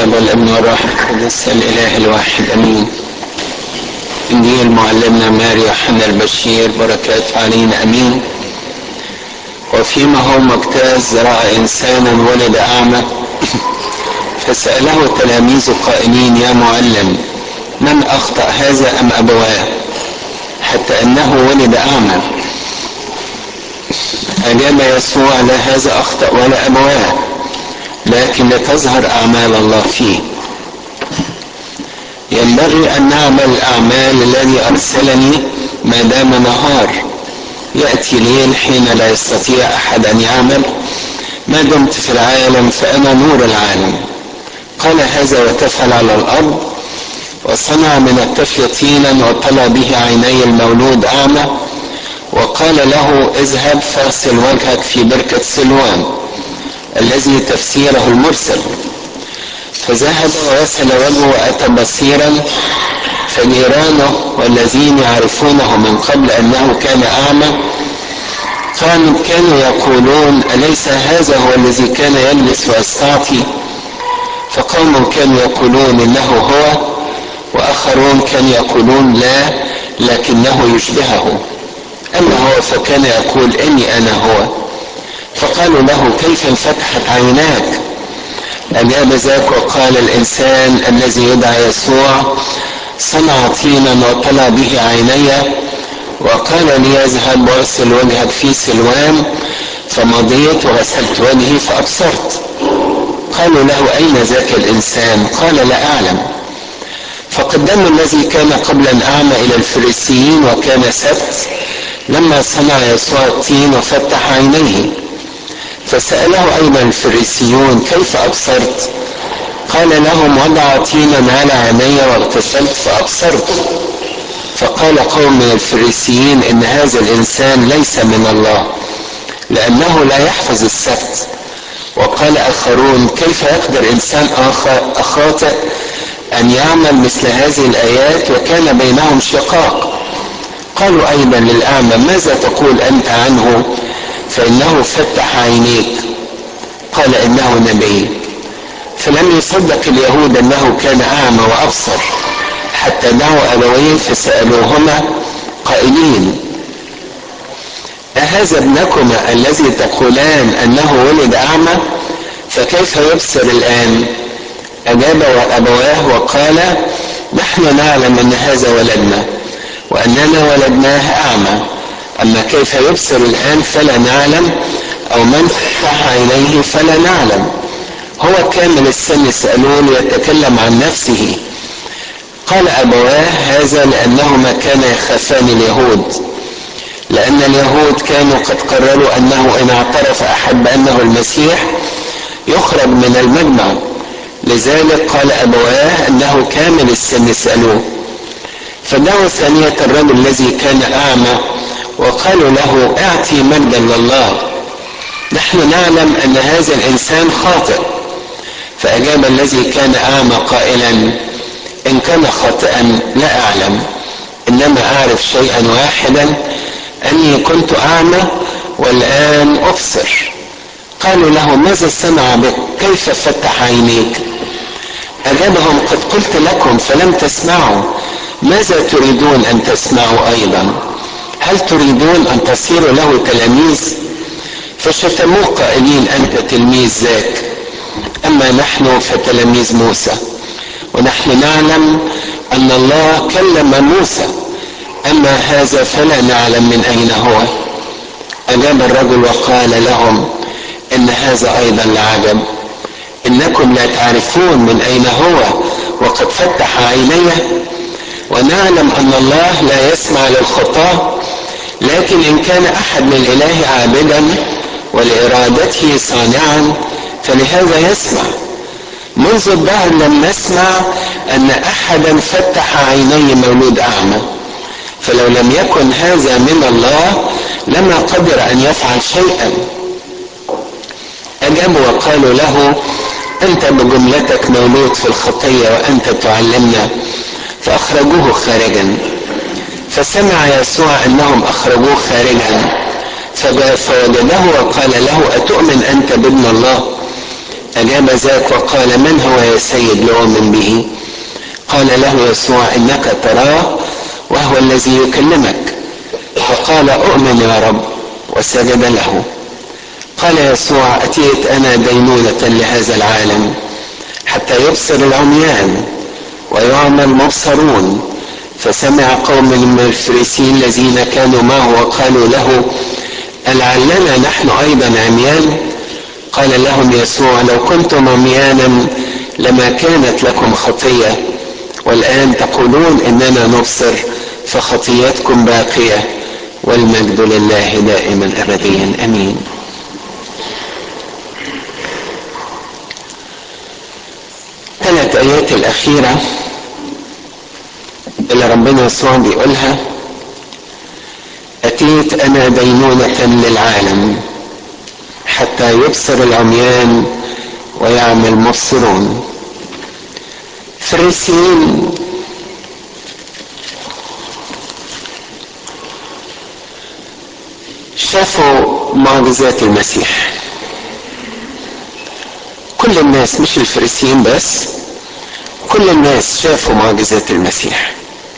الاب والابن والروح القدس الاله الواحد امين انجيل معلمنا ماري يوحنا البشير بركات علينا امين وفيما هو مجتاز راى انسانا ولد اعمى فساله تلاميذه قائلين يا معلم من اخطا هذا ام ابواه حتى انه ولد اعمى اجاب يسوع لا هذا اخطا ولا ابواه لكن لتظهر اعمال الله فيه ينبغي ان نعمل الاعمال الذي ارسلني ما دام نهار ياتي ليل حين لا يستطيع احد ان يعمل ما دمت في العالم فانا نور العالم قال هذا وتفل على الارض وصنع من الطفل طينا وطلى به عيني المولود اعمى وقال له اذهب فاغسل وجهك في بركه سلوان الذي تفسيره المرسل فذهب وغسل وجهه واتى بصيرا فجيرانه والذين يعرفونه من قبل انه كان اعمى كانوا كانوا يقولون اليس هذا هو الذي كان يجلس ويستعطي فقوم كانوا يقولون انه هو واخرون كانوا يقولون لا لكنه يشبهه اما هو فكان يقول اني انا هو فقالوا له كيف انفتحت عيناك اجاب ذاك وقال الانسان الذي يدعى يسوع صنع طينا وطلع به عيني وقال لي اذهب واغسل وجهك في سلوان فمضيت وغسلت وجهي فابصرت قالوا له اين ذاك الانسان قال لا اعلم فقدموا الذي كان قبلا اعمى الى الفريسيين وكان سبت لما صنع يسوع الطين وفتح عينيه فسأله أيضا الفريسيون كيف أبصرت قال لهم وضع طينا على عيني واغتسلت فأبصرت فقال قوم من الفريسيين إن هذا الإنسان ليس من الله لأنه لا يحفظ السبت وقال آخرون كيف يقدر إنسان آخر أخاطئ أن يعمل مثل هذه الآيات وكان بينهم شقاق قالوا أيضا للأعمى ماذا تقول أنت عنه فإنه فتح عينيك قال إنه نبي فلم يصدق اليهود أنه كان أعمى وأبصر حتى دعوا أبويه فسألوهما قائلين أهذا ابنكما الذي تقولان أنه ولد أعمى فكيف يبصر الآن أجاب أبواه وقال نحن نعلم أن هذا ولدنا وأننا ولدناه أعمى أما كيف يبصر الآن فلا نعلم أو من فتح عينيه فلا نعلم هو كامل السن يسألون يتكلم عن نفسه قال أبواه هذا لأنهما كانا يخافان اليهود لأن اليهود كانوا قد قرروا أنه إن اعترف أحد بأنه المسيح يخرج من المجمع لذلك قال أبواه أنه كامل السن يسألوه فدعوا ثانية الرجل الذي كان أعمى وقالوا له اعطي مجدا لله نحن نعلم ان هذا الانسان خاطئ فاجاب الذي كان اعمى قائلا ان كان خاطئا لا اعلم انما اعرف شيئا واحدا اني كنت اعمى والان ابصر قالوا له ماذا صنع بك كيف فتح عينيك اجابهم قد قلت لكم فلم تسمعوا ماذا تريدون ان تسمعوا ايضا هل تريدون ان تصيروا له تلاميذ فشتموه قائلين انت تلميذ ذاك اما نحن فتلاميذ موسى ونحن نعلم ان الله كلم موسى اما هذا فلا نعلم من اين هو اجاب الرجل وقال لهم ان هذا ايضا لعجب انكم لا تعرفون من اين هو وقد فتح عينيه ونعلم ان الله لا يسمع للخطاه لكن ان كان احد من الاله عابدا ولارادته صانعا فلهذا يسمع منذ الدهر لم نسمع ان احدا فتح عيني مولود اعمى فلو لم يكن هذا من الله لما قدر ان يفعل شيئا اجابوا وقالوا له انت بجملتك مولود في الخطيه وانت تعلمنا فاخرجوه خارجا فسمع يسوع انهم اخرجوه خارجا فوجده وقال له اتؤمن انت بابن الله أجاب ذاك وقال من هو يا سيد لأؤمن به قال له يسوع إنك تراه وهو الذي يكلمك فقال أؤمن يا رب وسجد له قال يسوع أتيت أنا دينونة لهذا العالم حتى يبصر العميان ويعمى المبصرون فسمع قوم من الفريسيين الذين كانوا معه وقالوا له ألعلنا نحن أيضا عميان قال لهم يسوع لو كنتم عميانا لما كانت لكم خطية والآن تقولون إننا نبصر فخطيتكم باقية والمجد لله دائما أبديا أمين ثلاث آيات الأخيرة اللي ربنا يسوع بيقولها أتيت أنا دينونة للعالم حتى يبصر العميان ويعمل مبصرون فريسيين شافوا معجزات المسيح كل الناس مش الفريسيين بس كل الناس شافوا معجزات المسيح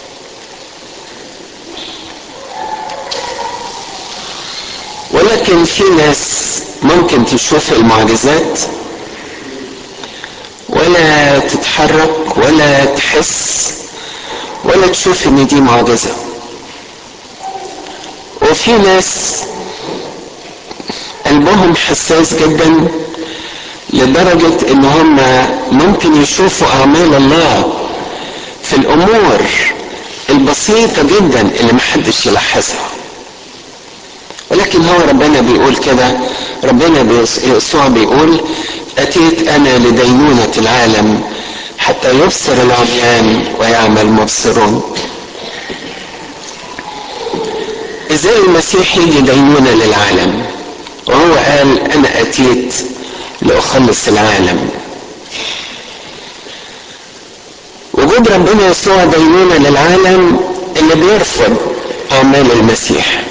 ولكن في ناس ممكن تشوف المعجزات ولا تتحرك ولا تحس ولا تشوف ان دي معجزة وفي ناس قلبهم حساس جدا لدرجة ان هم ممكن يشوفوا اعمال الله في الامور البسيطة جدا اللي محدش يلاحظها ولكن هو ربنا بيقول كده ربنا يسوع بيقول اتيت انا لدينونة العالم حتى يبصر العميان ويعمل مبصرون ازاي المسيح يجي دينونة للعالم وهو قال انا اتيت لاخلص العالم وجود ربنا يسوع دينونة للعالم اللي بيرفض اعمال المسيح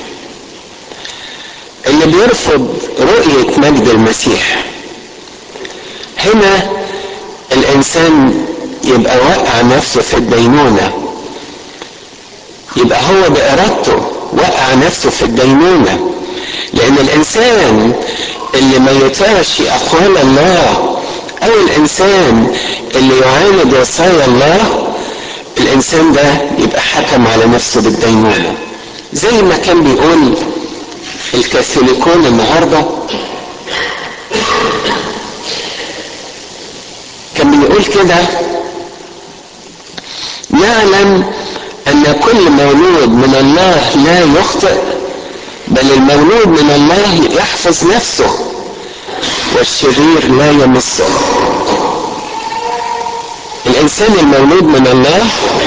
اللي بيرفض رؤية مجد المسيح هنا الانسان يبقى وقع نفسه في الدينونة يبقى هو بارادته وقع نفسه في الدينونة لان الانسان اللي ما يطيعش اقوال الله او الانسان اللي يعاند وصايا الله الانسان ده يبقى حكم على نفسه بالدينونة زي ما كان بيقول الكاثوليكون النهاردة كان بيقول كده نعلم ان كل مولود من الله لا يخطئ بل المولود من الله يحفظ نفسه والشرير لا يمسه الانسان المولود من الله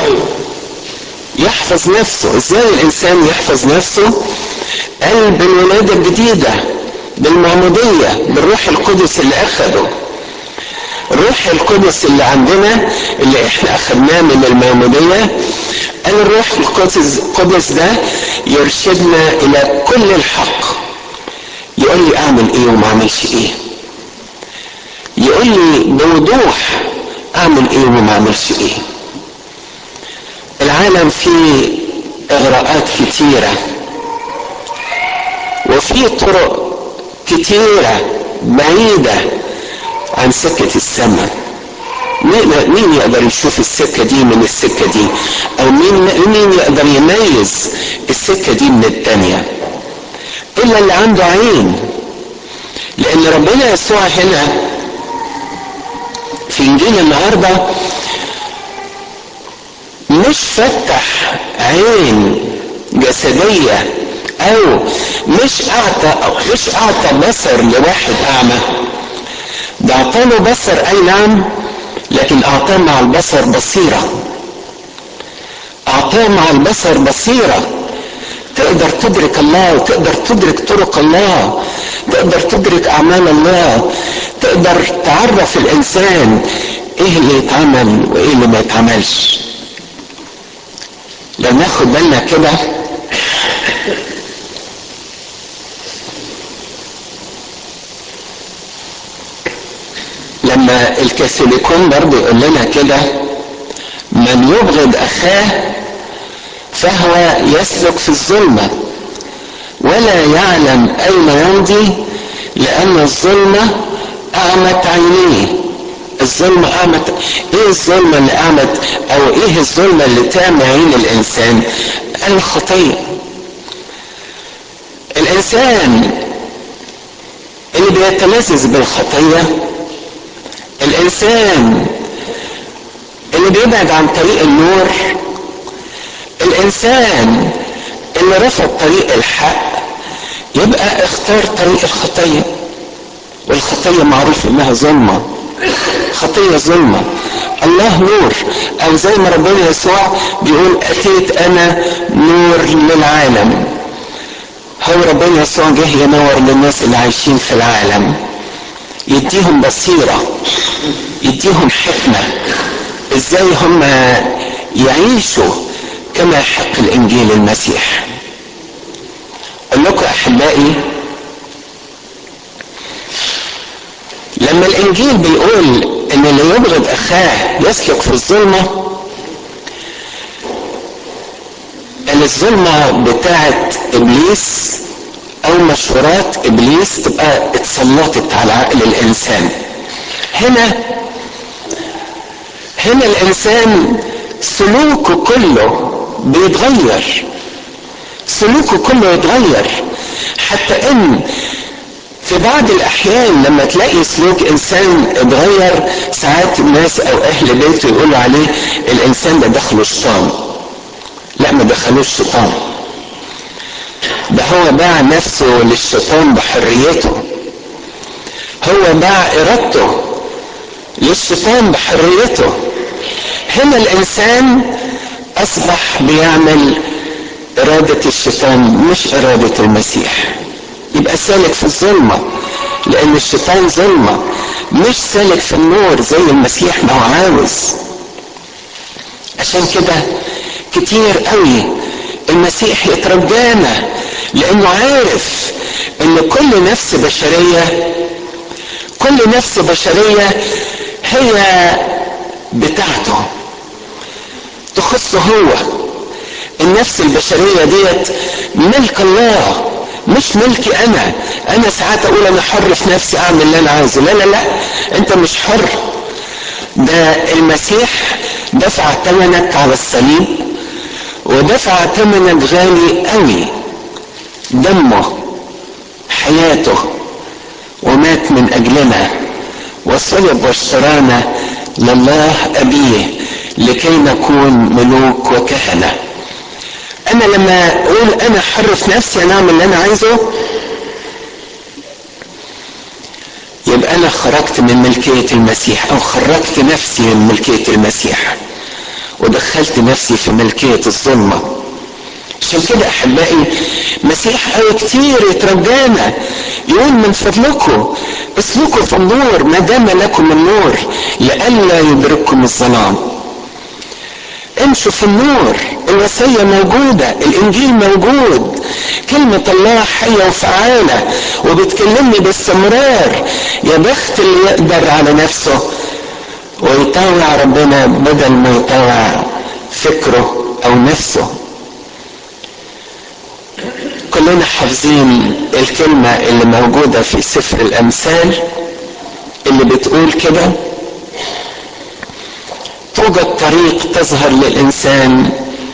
يحفظ نفسه ازاي الانسان يحفظ نفسه قال بالولادة الجديدة بالمعمودية بالروح القدس اللي اخده الروح القدس اللي عندنا اللي احنا اخدناه من المعمودية قال الروح القدس القدس ده يرشدنا الى كل الحق يقول لي اعمل ايه وما اعملش ايه يقول لي بوضوح اعمل ايه وما اعملش ايه العالم فيه اغراءات كتيره وفي طرق كتيره بعيده عن سكه السماء مين يقدر يشوف السكة دي من السكة دي او مين مين يقدر يميز السكة دي من التانية الا اللي عنده عين لان ربنا يسوع هنا في انجيل النهارده مش فتح عين جسدية او مش اعطى أو مش اعطى بصر لواحد اعمى ده اعطاله بصر اي نعم لكن اعطاه مع البصر بصيرة اعطاه مع البصر بصيرة تقدر تدرك الله وتقدر تدرك طرق الله تقدر تدرك اعمال الله تقدر تعرف الانسان ايه اللي يتعمل وايه اللي ما يتعملش لو ناخد بالنا كده ما الكاثوليكون برضه يقول لنا كده من يبغض اخاه فهو يسلك في الظلمه ولا يعلم اين يمضي لان الظلمه اعمت عينيه الظلمة أعمت إيه الظلمة اللي أعمت أو إيه الظلمة اللي تعمى عين الإنسان؟ الخطية. الإنسان اللي بيتلذذ بالخطية الإنسان اللي بيبعد عن طريق النور الإنسان اللي رفض طريق الحق يبقى اختار طريق الخطية والخطية معروف إنها ظلمة خطية ظلمة الله نور او زي ما ربنا يسوع بيقول اتيت انا نور للعالم هو ربنا يسوع جه ينور للناس اللي عايشين في العالم يديهم بصيرة يديهم حكمة ازاي هم يعيشوا كما يحق الانجيل المسيح اقول لكم احبائي لما الانجيل بيقول ان اللي يبغض اخاه يسلك في الظلمه ان الظلمه بتاعت ابليس او مشورات ابليس تبقى اتسلطت على عقل الانسان هنا هنا الانسان سلوكه كله بيتغير سلوكه كله يتغير حتى ان في بعض الاحيان لما تلاقي سلوك انسان اتغير ساعات الناس او اهل بيته يقولوا عليه الانسان ده دخله الشيطان لا ما دخلوش الشيطان ده هو باع نفسه للشيطان بحريته هو باع ارادته للشيطان بحريته هنا الانسان اصبح بيعمل اراده الشيطان مش اراده المسيح يبقى سالك في الظلمة لأن الشيطان ظلمة مش سالك في النور زي المسيح ما هو عاوز عشان كده كتير قوي المسيح يترجانا لأنه عارف إن كل نفس بشرية كل نفس بشرية هي بتاعته تخصه هو النفس البشرية ديت ملك الله مش ملكي انا انا ساعات اقول انا حر في نفسي اعمل اللي انا عايزه لا لا لا انت مش حر ده المسيح دفع ثمنك على الصليب ودفع ثمنك غالي قوي دمه حياته ومات من اجلنا وصلب واشترانا لله ابيه لكي نكون ملوك وكهنه انا لما اقول انا حر في نفسي انا اعمل اللي انا عايزه يبقى انا خرجت من ملكية المسيح او خرجت نفسي من ملكية المسيح ودخلت نفسي في ملكية الظلمة عشان كده احبائي مسيح قوي كتير يترجانا يقول من فضلكم اسلكوا في النور ما دام لكم النور لئلا يدرككم الظلام امشوا في النور الوصية موجودة الانجيل موجود كلمة الله حية وفعالة وبتكلمني باستمرار يا بخت اللي يقدر على نفسه ويطاوع ربنا بدل ما يطاوع فكره او نفسه كلنا حافظين الكلمة اللي موجودة في سفر الامثال اللي بتقول كده توجد طريق تظهر للإنسان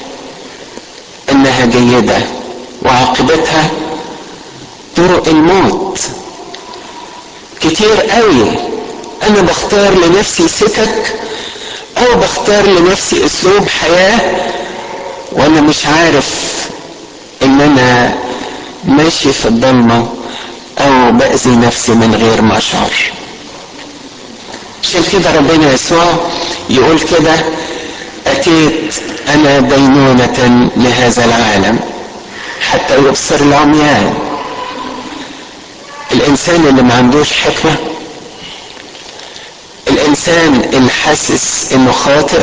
إنها جيدة وعاقبتها طرق الموت كتير قوي أنا بختار لنفسي سكك أو بختار لنفسي أسلوب حياة وأنا مش عارف إن أنا ماشي في الضلمة أو بأذي نفسي من غير ما أشعر عشان كده ربنا يسوع يقول كده أتيت أنا دينونة لهذا العالم حتى يبصر العميان الإنسان اللي ما عندوش حكمة الإنسان اللي حاسس إنه خاطئ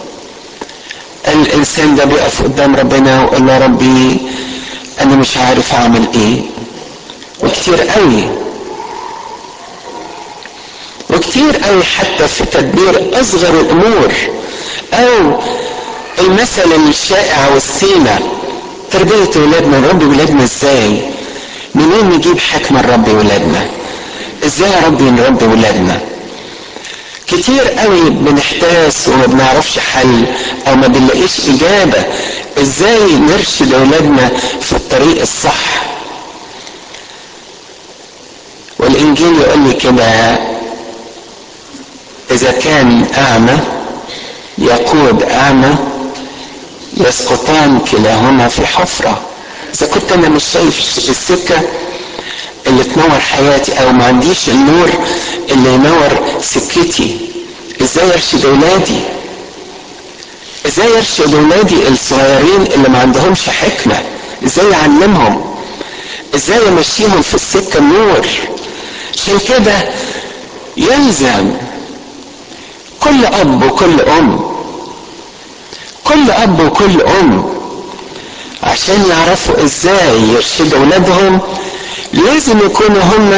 الإنسان ده بيقف قدام ربنا ويقول له ربي أنا مش عارف أعمل إيه وكتير قوي وكتير قوي حتى في تدبير اصغر الامور او المثل الشائع والسيمة تربية ولادنا نربي ولادنا ازاي منين نجيب حكمة نربي ولادنا ازاي يا ربي نربي ولادنا كتير قوي بنحتاس وما بنعرفش حل او ما بنلاقيش اجابة ازاي نرشد اولادنا في الطريق الصح والانجيل يقول لي كده اذا كان اعمى يقود اعمى يسقطان كلاهما في حفرة اذا كنت انا مش شايف السكة اللي تنور حياتي او ما عنديش النور اللي ينور سكتي ازاي ارشد اولادي ازاي ارشد اولادي الصغيرين اللي ما عندهمش حكمة ازاي اعلمهم ازاي امشيهم في السكة النور عشان كده يلزم كل اب وكل ام كل اب وكل ام عشان يعرفوا ازاي يرشدوا اولادهم لازم يكونوا هم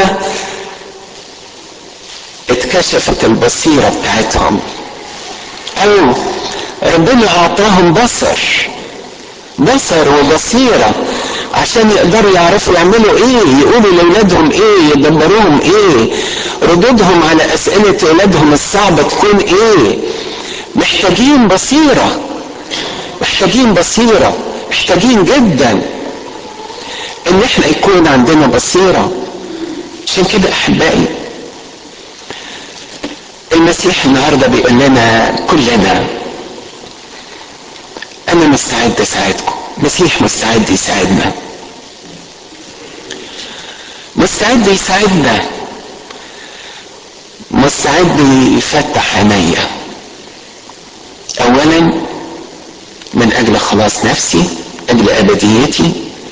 اتكشفت البصيرة بتاعتهم او ربنا اعطاهم بصر بصر وبصيرة عشان يقدروا يعرفوا يعملوا ايه يقولوا لاولادهم ايه يدبروهم ايه ردودهم على اسئلة اولادهم الصعبة تكون ايه محتاجين بصيرة محتاجين بصيرة محتاجين جدا ان احنا يكون عندنا بصيرة عشان كده احبائي المسيح النهاردة بيقول لنا كلنا انا مستعد اساعدكم المسيح مستعد يساعدنا مستعد يساعدنا مستعد يفتح عينيا اولا من اجل خلاص نفسي اجل ابديتي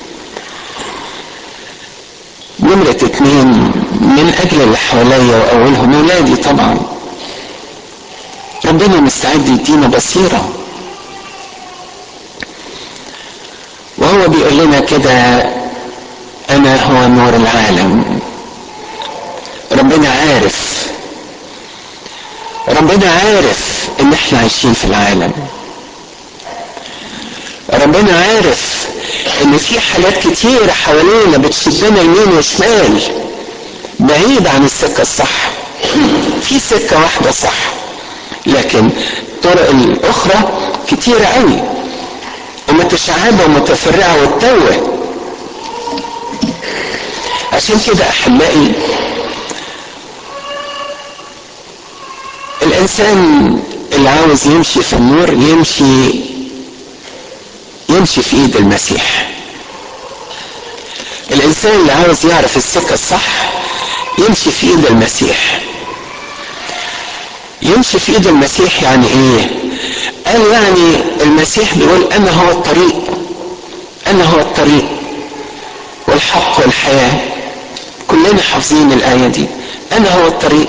نمرة اتنين من اجل اللي حواليا واولهم ولادي طبعا ربنا مستعد يدينا بصيره وهو بيقول لنا كده انا هو نور العالم ربنا عارف ربنا عارف ان احنا عايشين في العالم ربنا عارف ان في حاجات كتيرة حوالينا بتشدنا يمين وشمال بعيد عن السكة الصح في سكة واحدة صح لكن الطرق الاخرى كتيرة قوي ومتشعبة ومتفرعة وتتوه عشان كده احبائي الانسان اللي عاوز يمشي في النور يمشي يمشي في ايد المسيح الانسان اللي عاوز يعرف السكة الصح يمشي في ايد المسيح يمشي في ايد المسيح يعني ايه قال يعني المسيح بيقول انا هو الطريق انا هو الطريق والحق والحياة كلنا حافظين الآية دي انا هو الطريق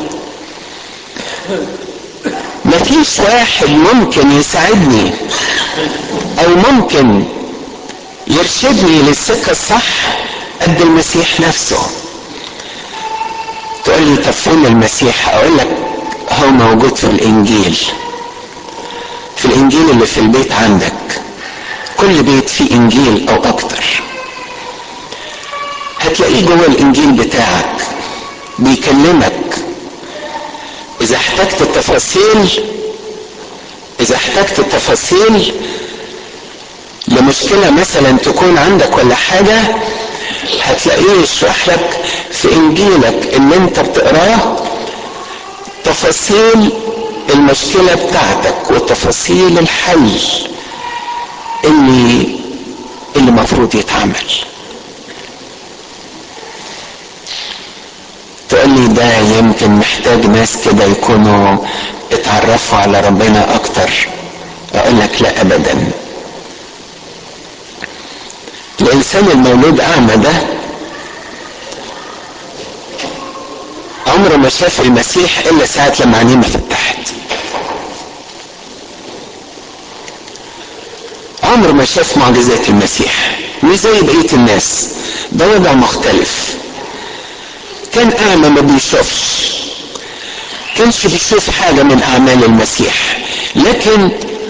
مفيش واحد ممكن يساعدني او ممكن يرشدني للسكة الصح قد المسيح نفسه تقول لي طب فين المسيح اقول لك هو موجود في الانجيل في الانجيل اللي في البيت عندك كل بيت فيه انجيل او اكتر هتلاقيه جوه الانجيل بتاعك بيكلمك اذا احتجت تفاصيل اذا احتجت تفاصيل لمشكلة مثلا تكون عندك ولا حاجة هتلاقيه يشرح لك في انجيلك اللي انت بتقراه تفاصيل المشكلة بتاعتك وتفاصيل الحل اللي اللي المفروض يتعمل تقول لي ده يمكن محتاج ناس كده يكونوا اتعرفوا على ربنا اكتر اقول لك لا ابدا الانسان المولود اعمى ده عمره ما شاف المسيح الا ساعة لما عينيه ما فتحت عمره ما شاف معجزات المسيح مش زي بقية الناس ده وضع مختلف كان اعمى ما بيشوفش كانش بيشوف حاجة من أعمال المسيح لكن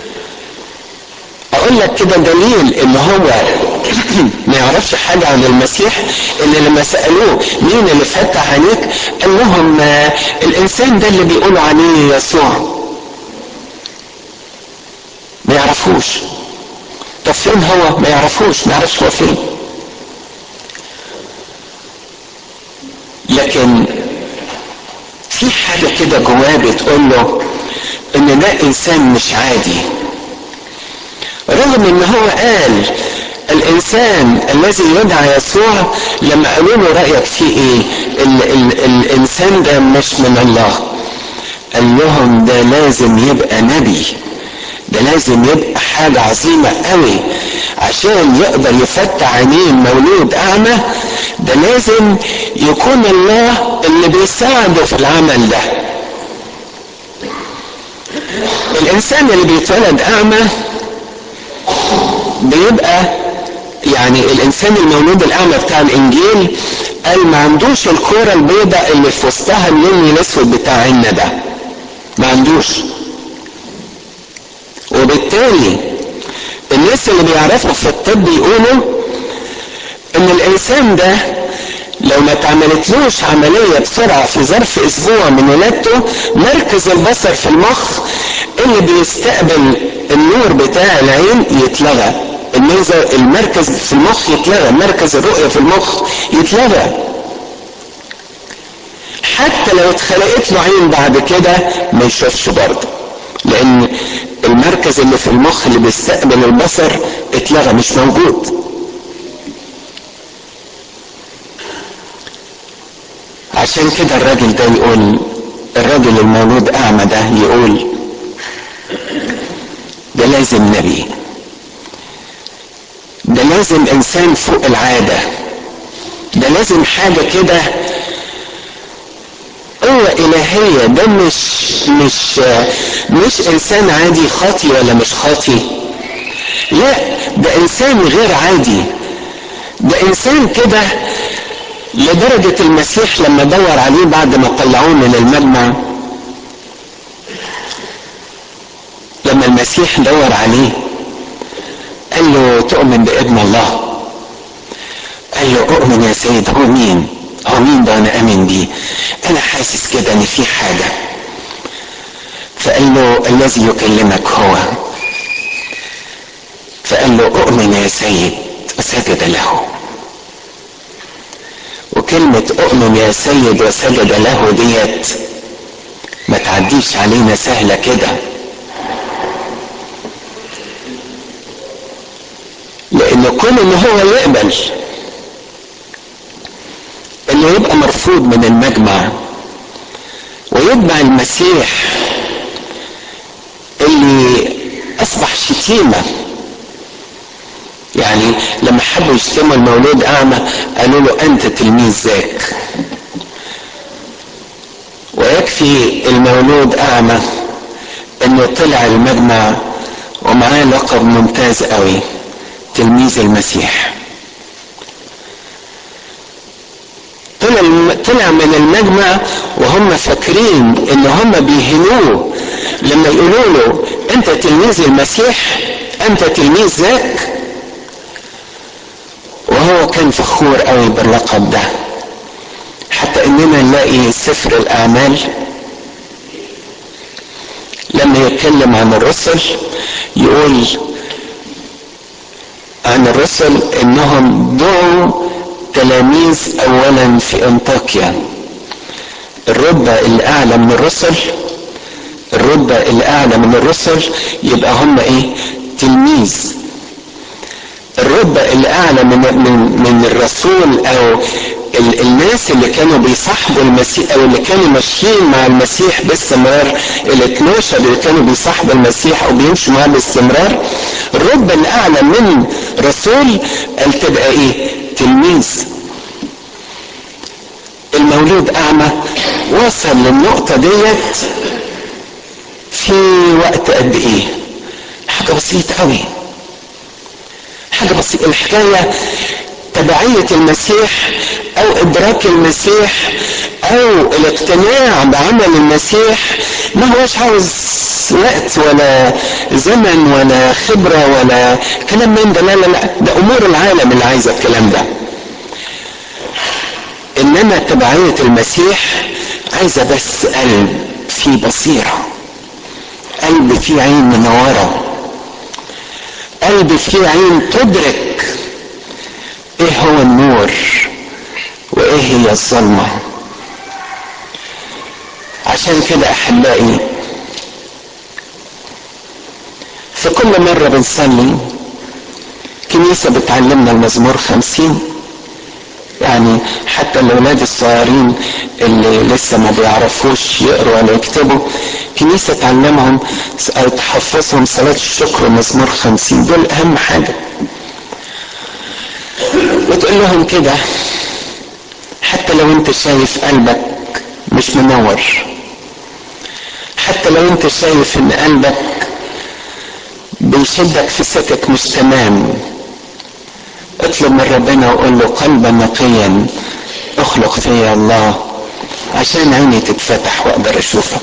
أقول لك كده دليل إن هو ما يعرفش حاجة عن المسيح إن لما سألوه مين اللي فتح عينيك قال لهم الإنسان ده اللي بيقولوا عليه يسوع ما يعرفوش طب فين هو ما يعرفوش ما يعرفش هو فين لكن في حاجة كده جواه بتقول له ان ده انسان مش عادي رغم ان هو قال الانسان الذي يدعى يسوع لما قالوا له رايك فيه ايه ال ال الانسان ده مش من الله قال لهم ده لازم يبقى نبي ده لازم يبقى حاجة عظيمة قوي عشان يقدر يفتح عينين مولود أعمى ده لازم يكون الله اللي بيساعده في العمل ده الإنسان اللي بيتولد أعمى بيبقى يعني الإنسان المولود الأعمى بتاع الإنجيل قال ما عندوش الكورة البيضاء اللي في وسطها اللون الأسود بتاع عنا ده ما عندوش وبالتالي الناس اللي بيعرفوا في الطب يقولوا ان الانسان ده لو ما اتعملتلوش عملية بسرعة في ظرف اسبوع من ولادته مركز البصر في المخ اللي بيستقبل النور بتاع العين يتلغى الميزة المركز في المخ يتلغى مركز الرؤية في المخ يتلغى حتى لو اتخلقت له عين بعد كده ما يشوفش برضه لان المركز اللي في المخ اللي بيستقبل البصر اتلغى مش موجود عشان كده الراجل ده يقول الراجل المولود اعمى ده يقول ده لازم نبي ده لازم انسان فوق العاده ده لازم حاجه كده قوة إلهية ده مش مش مش إنسان عادي خاطي ولا مش خاطي لا ده إنسان غير عادي ده إنسان كده لدرجة المسيح لما دور عليه بعد ما طلعوه من المجمع لما المسيح دور عليه قال له تؤمن بابن الله قال له اؤمن يا سيد هو مين هو مين ده انا امن بيه انا حاسس كده ان في حاجة فقال له الذي يكلمك هو فقال له اؤمن يا سيد وسجد له وكلمة اؤمن يا سيد وسجد له ديت ما تعديش علينا سهلة كده لان كون ان هو يقبل انه يبقى مرفوض من المجمع ويتبع المسيح اللي اصبح شتيمة يعني لما حبوا يشتموا المولود اعمى قالوا له انت تلميذ ذاك ويكفي المولود اعمى انه طلع المجمع ومعاه لقب ممتاز قوي تلميذ المسيح طلع طلع من المجمع وهم فاكرين ان هم بيهنوه لما يقولوا له انت تلميذ المسيح انت تلميذ ذاك وهو كان فخور قوي باللقب ده حتى اننا نلاقي سفر الاعمال لما يتكلم عن الرسل يقول عن الرسل انهم دعوا تلاميذ اولا في انطاكيا الرتبة الاعلى من الرسل الرتبة الاعلى من الرسل يبقى هم ايه تلميذ الرتبة الاعلى من من من الرسول او ال الناس اللي كانوا بيصاحبوا المسيح او اللي كانوا ماشيين مع المسيح باستمرار ال 12 اللي كانوا بيصاحبوا المسيح او بيمشوا معاه باستمرار الرتبة الاعلى من رسول قال تبقى ايه تلميذ المولود اعمى وصل للنقطة ديت في وقت قد ايه حاجة بسيطة قوي حاجة بسيطة الحكاية تبعية المسيح او ادراك المسيح او الاقتناع بعمل المسيح ما هوش عاوز وقت ولا زمن ولا خبرة ولا كلام من ده لا لا لا ده امور العالم اللي عايزة الكلام ده انما تبعية المسيح عايزة بس قلب فيه بصيرة قلب فيه عين منورة قلب فيه عين تدرك ايه هو النور وايه هي الظلمة عشان كده احبائي في كل مرة بنصلي كنيسة بتعلمنا المزمور خمسين يعني حتى الاولاد الصغيرين اللي لسه ما بيعرفوش يقروا ولا يكتبوا كنيسة تعلمهم او تحفظهم صلاة الشكر ومزمور خمسين دول اهم حاجة وتقول لهم كده حتى لو انت شايف قلبك مش منور حتى لو انت شايف ان قلبك بيشدك في سكك مش تمام اطلب من ربنا وقول له قلبا نقيا اخلق فيا الله عشان عيني تتفتح واقدر اشوفك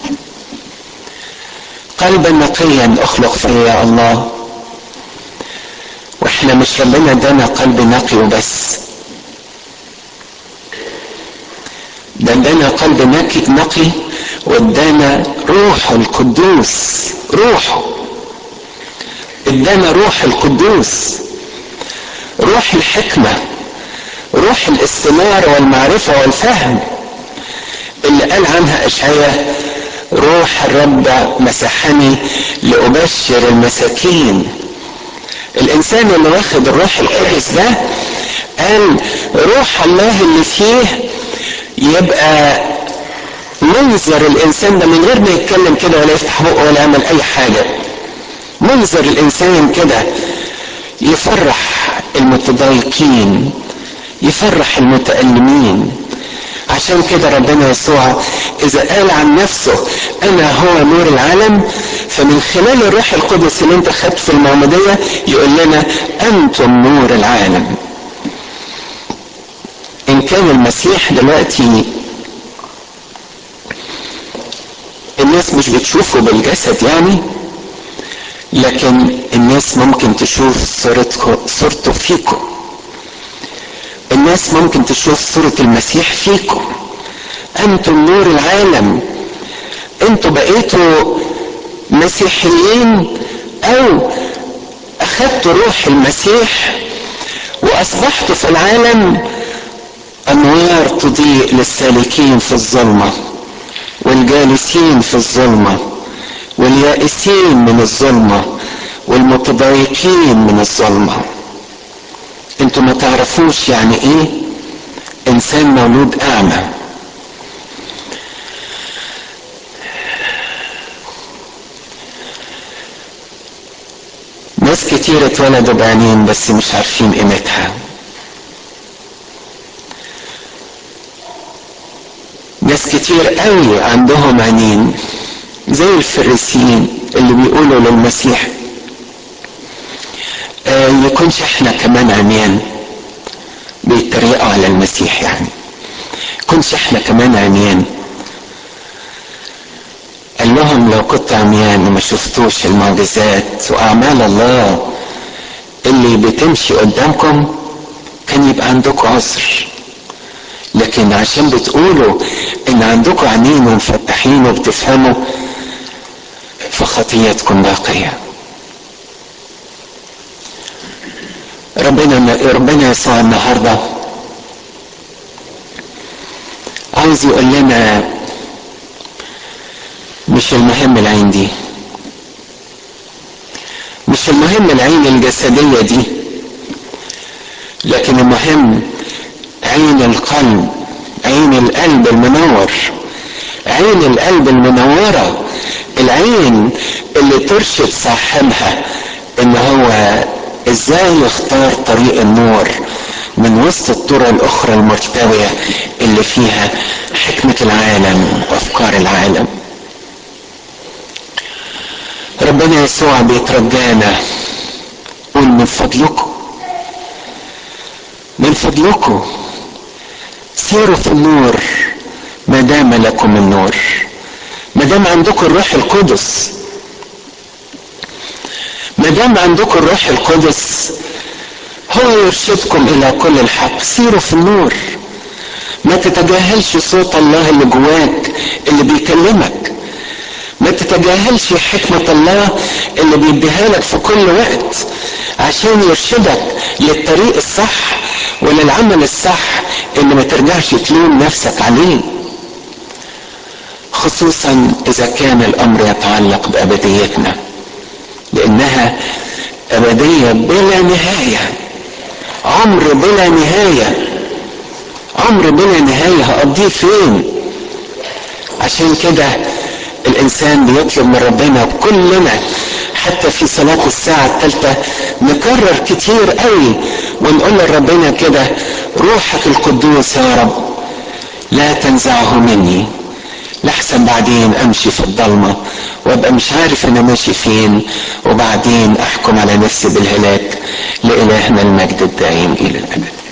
قلبا نقيا اخلق فيا الله واحنا مش ربنا ادانا قلب نقي وبس ده ادانا قلب نقي نقي وادانا روح القدوس روحه ادانا روح القدوس روح الحكمة روح الاستنارة والمعرفة والفهم اللي قال عنها اشعياء روح الرب مسحني لأبشر المساكين الإنسان اللي واخد الروح القدس ده قال روح الله اللي فيه يبقى منظر الإنسان ده من غير ما يتكلم كده ولا يفتح بقه ولا يعمل أي حاجة منظر الإنسان كده يفرح المتضايقين يفرح المتألمين عشان كده ربنا يسوع اذا قال عن نفسه انا هو نور العالم فمن خلال الروح القدس اللي انت خدت في المعمودية يقول لنا انتم نور العالم ان كان المسيح دلوقتي الناس مش بتشوفه بالجسد يعني لكن الناس ممكن تشوف صورتكم صورته فيكم الناس ممكن تشوف صورة المسيح فيكم انتم نور العالم انتوا بقيتوا مسيحيين او اخدتوا روح المسيح واصبحتوا في العالم انوار تضيء للسالكين في الظلمه والجالسين في الظلمه واليائسين من الظلمه والمتضايقين من الظلمه انتوا ما تعرفوش يعني ايه انسان مولود اعمى ناس كتير اتولدوا بعينين بس مش عارفين قيمتها ناس كتير قوي عندهم عينين زي الفريسيين اللي بيقولوا للمسيح آه يكونش احنا كمان عميان بيتريقوا على المسيح يعني يكونش احنا كمان عميان قال لهم لو كنت عميان وما شفتوش المعجزات واعمال الله اللي بتمشي قدامكم كان يبقى عندكم عذر لكن عشان بتقولوا ان عندكم عينين ومفتحين وبتفهموا فخطيتكم باقيه ربنا ربنا يسوع النهارده عايز يقول لنا مش المهم العين دي مش المهم العين الجسدية دي لكن المهم عين القلب عين القلب المنور عين القلب المنورة العين اللي ترشد صاحبها ان هو ازاي يختار طريق النور من وسط الطرق الاخرى المرتوية اللي فيها حكمة العالم وافكار العالم ربنا يسوع بيترجانا قول من فضلكم من فضلكم سيروا في النور ما دام لكم النور ما دام عندكم الروح القدس ما دام عندكم الروح القدس هو يرشدكم الى كل الحق سيروا في النور ما تتجاهلش صوت الله اللي جواك اللي بيكلمك ما تتجاهلش حكمة الله اللي بيديها لك في كل وقت عشان يرشدك للطريق الصح وللعمل الصح اللي ما ترجعش تلوم نفسك عليه خصوصا اذا كان الامر يتعلق بابديتنا لانها ابديه بلا نهايه عمر بلا نهايه عمر بلا نهايه هقضيه فين عشان كده الانسان بيطلب من ربنا كلنا حتى في صلاة الساعة الثالثة نكرر كتير قوي ونقول لربنا كده روحك القدوس يا رب لا تنزعه مني لحسن بعدين امشي في الضلمة وابقى مش عارف انا ماشي فين وبعدين احكم على نفسي بالهلاك لالهنا المجد الدائم الى الابد